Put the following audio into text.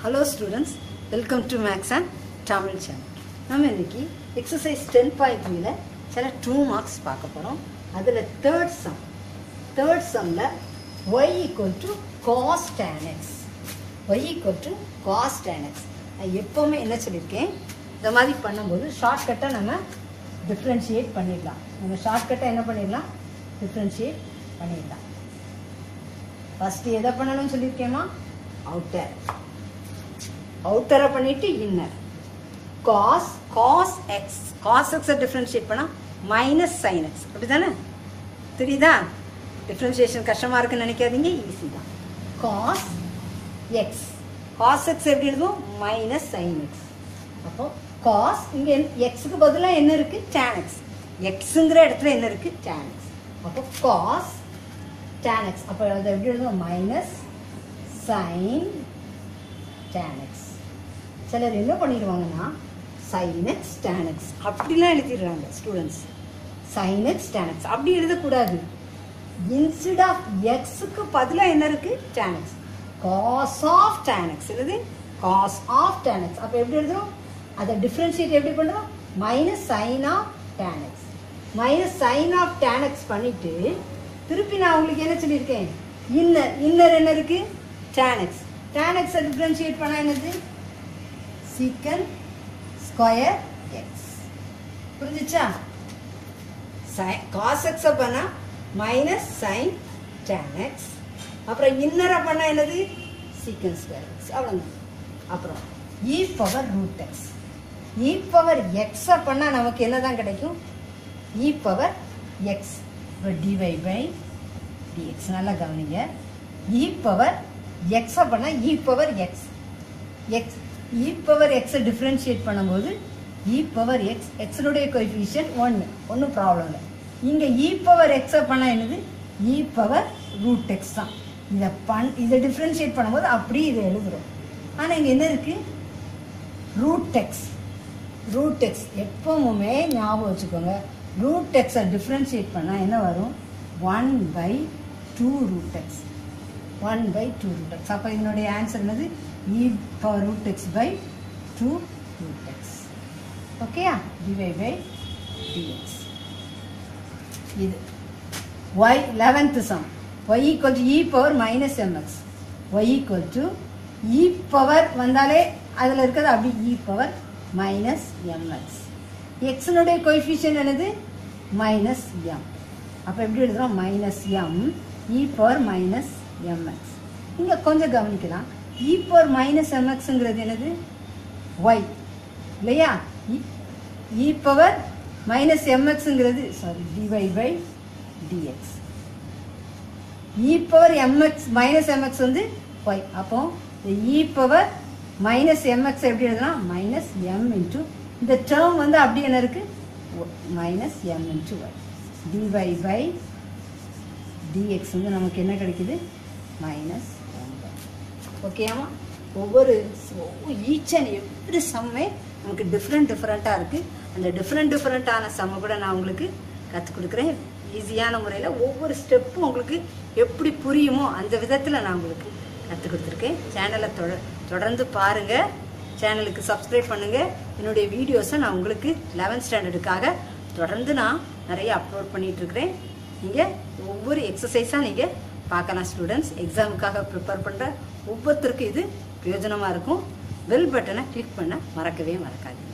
hello students welcome to maths and Tamil channel நம்ம இன்னைக்கு exercise ten point த்ரீல சில டூ மார்க்ஸ் பார்க்க போகிறோம் அதில் தேர்ட் சம் தேர்ட் சம்மில் y equal to cos tan x y equal to cos tan x நான் எப்போவுமே என்ன சொல்லியிருக்கேன் இந்த மாதிரி பண்ணும்போது ஷார்ட்கட்டாக நம்ம டிஃப்ரென்ஷியேட் பண்ணிடலாம் நம்ம ஷார்ட்கட்டாக என்ன பண்ணிடலாம் டிஃப்ரென்ஷியேட் பண்ணிடலாம் ஃபஸ்ட்டு எதை பண்ணணும்னு சொல்லியிருக்கேமா அவுட்டர் அவுட்டரை பண்ணிட்டு inner cos cos x cos எக்ஸை டிஃப்ரென்ஷியேட் பண்ணால் மைனஸ் சைன் எக்ஸ் அப்படி தானே தெரியுதா டிஃப்ரென்ஷியேஷன் கஷ்டமாக இருக்குன்னு நினைக்காதீங்க ஈஸி தான் காஸ் எக்ஸ் காஸ் எக்ஸ் எப்படி எழுதுவோம் மைனஸ் சைன் எக்ஸ் அப்போ காஸ் இங்கே எக்ஸுக்கு பதிலாக என்ன இருக்குது tan எக்ஸ் எக்ஸுங்கிற இடத்துல என்ன இருக்குது tan எக்ஸ் அப்போ காஸ் tan எக்ஸ் அப்போ அதை எப்படி எழுதுவோம் மைனஸ் சைன் tan எக்ஸ் சிலர் என்ன பண்ணிடுவாங்கன்னா sin x tan x அப்படிலாம் எழுதிடுறாங்க students sin x tan x அப்படி எழுதக்கூடாது இன்ஸ்டெட் ஆஃப் எக்ஸுக்கு பதிலாக என்ன இருக்கு tan x cos of tan x எழுது cos ஆஃப் tan x அப்போ எப்படி எழுதுறோம் அதை டிஃப்ரென்ஷியேட் எப்படி பண்ணுறோம் minus sine of tan x minus sine of tan x பண்ணிட்டு திருப்பி நான் உங்களுக்கு என்ன சொல்லியிருக்கேன் இன்னர் இன்னர் என்ன இருக்கு tan x tan x differentiate பண்ணா என்னது சீக்கன் ஸ்கொயர் எக்ஸ் புரிஞ்சுச்சா சைன் காஸ் எக்ஸை பண்ணால் மைனஸ் சைன் டேன் எக்ஸ் அப்புறம் இன்னரை பண்ணால் என்னது சீக்கன் ஸ்கொயர் எக்ஸ் அவ்வளோதான் அப்புறம் e power root x e power எக்ஸை பண்ணால் நமக்கு என்ன தான் கிடைக்கும் இ பவர் எக்ஸ் இப்போ டிவை பை டிஎக்ஸ் நல்லா கவனிங்க இ பவர் எக்ஸை பண்ணால் e power x x e power எக்ஸை டிஃப்ரென்ஷியேட் பண்ணும்போது இ பவர் எக்ஸ் எக்ஸனுடைய கோஎஃபிஷியன்ட் ஒன்று ஒன்றும் ப்ராப்ளம் இல்லை இங்கே இ பவர் எக்ஸை பண்ணால் என்னது இ பவர் ரூட் எக்ஸ் தான் இதை பண் இதை டிஃப்ரென்ஷியேட் பண்ணும்போது அப்படியே இதை எழுதுகிறோம் ஆனால் இங்கே என்ன இருக்குது ரூட் எக்ஸ் ரூட் எக்ஸ் எப்பவுமே ஞாபகம் வச்சுக்கோங்க ரூட் எக்ஸை டிஃப்ரென்ஷியேட் பண்ணால் என்ன வரும் one by two root x one by two root x அப்போ இதனுடைய ஆன்சர் என்னது e power root x by two root x ஓகேயா டிவை பை டிஎக்ஸ் இது y eleventh sum y equal to e power minus m x y equal to e power வந்தாலே அதில் இருக்கிறது அப்படி e power minus m x எக்ஸனுடைய coefficient என்னது minus m அப்போ எப்படி எழுதுகிறோம் minus m e power minus m x இங்கே கொஞ்சம் கவனிக்கலாம் இ பவர் மைனஸ் எம்எக்ஸுங்கிறது என்னது ஒய் இல்லையா இ பவர் மைனஸ் எம்எக்ஸுங்கிறது sorry d y by d x e power m x minus m x வந்து ஒய் அப்போ இந்த இ பவர் மைனஸ் எம்எக்ஸ் எப்படி எழுதலாம் மைனஸ் எம் இன்ட்டு இந்த டேர்ம் வந்து அப்படி என்ன இருக்கு minus m into y d y by d x வந்து நமக்கு என்ன கிடைக்குது மைனஸ் ஓகேயாமா ஒவ்வொரு ஈச் அண்ட் எவ்ரி சம்மே நமக்கு டிஃப்ரெண்ட் டிஃப்ரெண்ட்டாக இருக்குது அந்த டிஃப்ரெண்ட் டிஃப்ரெண்ட்டான சம்மை கூட நான் உங்களுக்கு கற்றுக் கொடுக்குறேன் ஈஸியான முறையில் ஒவ்வொரு ஸ்டெப்பும் உங்களுக்கு எப்படி புரியுமோ அந்த விதத்தில் நான் உங்களுக்கு கற்றுக் கொடுத்துருக்கேன் சேனலை தொட தொடர்ந்து பாருங்கள் சேனலுக்கு சப்ஸ்கிரைப் பண்ணுங்கள் என்னுடைய வீடியோஸை நான் உங்களுக்கு லெவன்த் ஸ்டாண்டர்டுக்காக தொடர்ந்து நான் நிறைய அப்லோட் பண்ணிகிட்ருக்கிறேன் நீங்கள் ஒவ்வொரு எக்ஸசைஸாக நீங்கள் பார்க்கலாம் ஸ்டூடெண்ட்ஸ் எக்ஸாமுக்காக ப்ரிப்பேர் பண்ணுற ஒவ்வொருத்தருக்கும் இது பிரயோஜனமாக இருக்கும் பெல் பட்டனை கிளிக் பண்ண மறக்கவே மறக்காதீங்க